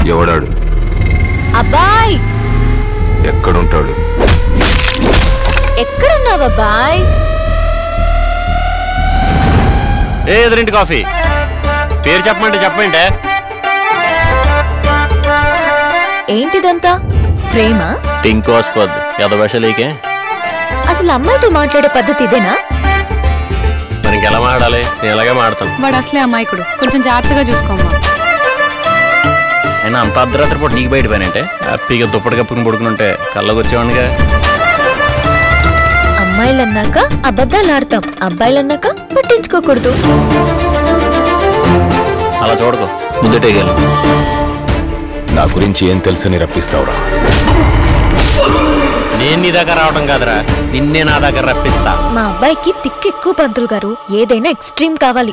ఎవడాడు అబ్బాయ్ ఎక్కడుంటాడు ఎక్కడున్నావు అబ్బాయ్ ఏ ఎదురింటి కాఫీ పేరు చెప్పమంటే చెప్పండి ఏంటిదంతా ప్రేమ టింకు వస్తుంది ఎదవశలీకే అసలు అమ్మాయితో మాట్లాడే పద్ధతి ఇదేనా మరి ఇంకెలా మాట్లాడాలి నేను ఎలాగే మాడతాను వాడు అసలే అమాయకుడు కొంచెం జాగ్రత్తగా చూసుకోమ్మా అయినా అంత అర్ధరాత్రి పూట నీకు బయట పోయినంటే హ్యాపీగా దుప్పటి కప్పుకుని పడుకునుంటే కళ్ళకి వచ్చేవాడిగా అమ్మాయిలు అన్నాక అబద్ధాలు ఆడతాం అబ్బాయిలు అన్నాక పట్టించుకోకూడదు అలా చూడకు ముద్దటేగాలి నా గురించి ఏం తెలుసని రప్పిస్తావురా నేను నీ దగ్గర రావడం కాదురా నిన్నే నా దగ్గర రప్పిస్తా మా అబ్బాయికి తిక్కు ఎక్కువ పంతులు గారు ఏదైనా ఎక్స్ట్రీమ్ కావాలి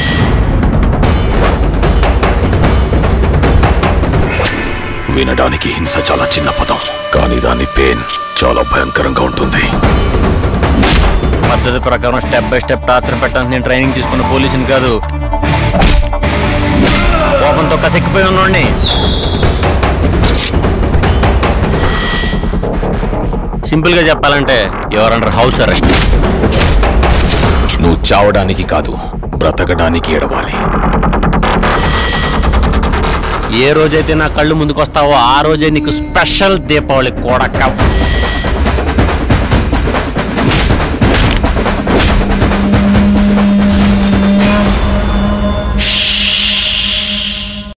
వినడానికి హింస చాలా చిన్న పదం కానీ దాని పెయిన్ చాలా భయంకరంగా ఉంటుంది పద్ధతి ప్రకారం స్టెప్ బై స్టెప్ టార్చర్ పెట్టడానికి నేను ట్రైనింగ్ తీసుకున్న పోలీసుని కాదు కోపంతో కసెక్కిపోయి ఉన్నోడిని సింపుల్ గా చెప్పాలంటే ఎవరు అండర్ హౌస్ అరెస్ట్ నువ్వు చావడానికి కాదు బ్రతకడానికి ఎడవాలి ఏ రోజైతే నా కళ్ళు ముందుకు వస్తావో ఆ రోజే నీకు స్పెషల్ దీపావళి కొడక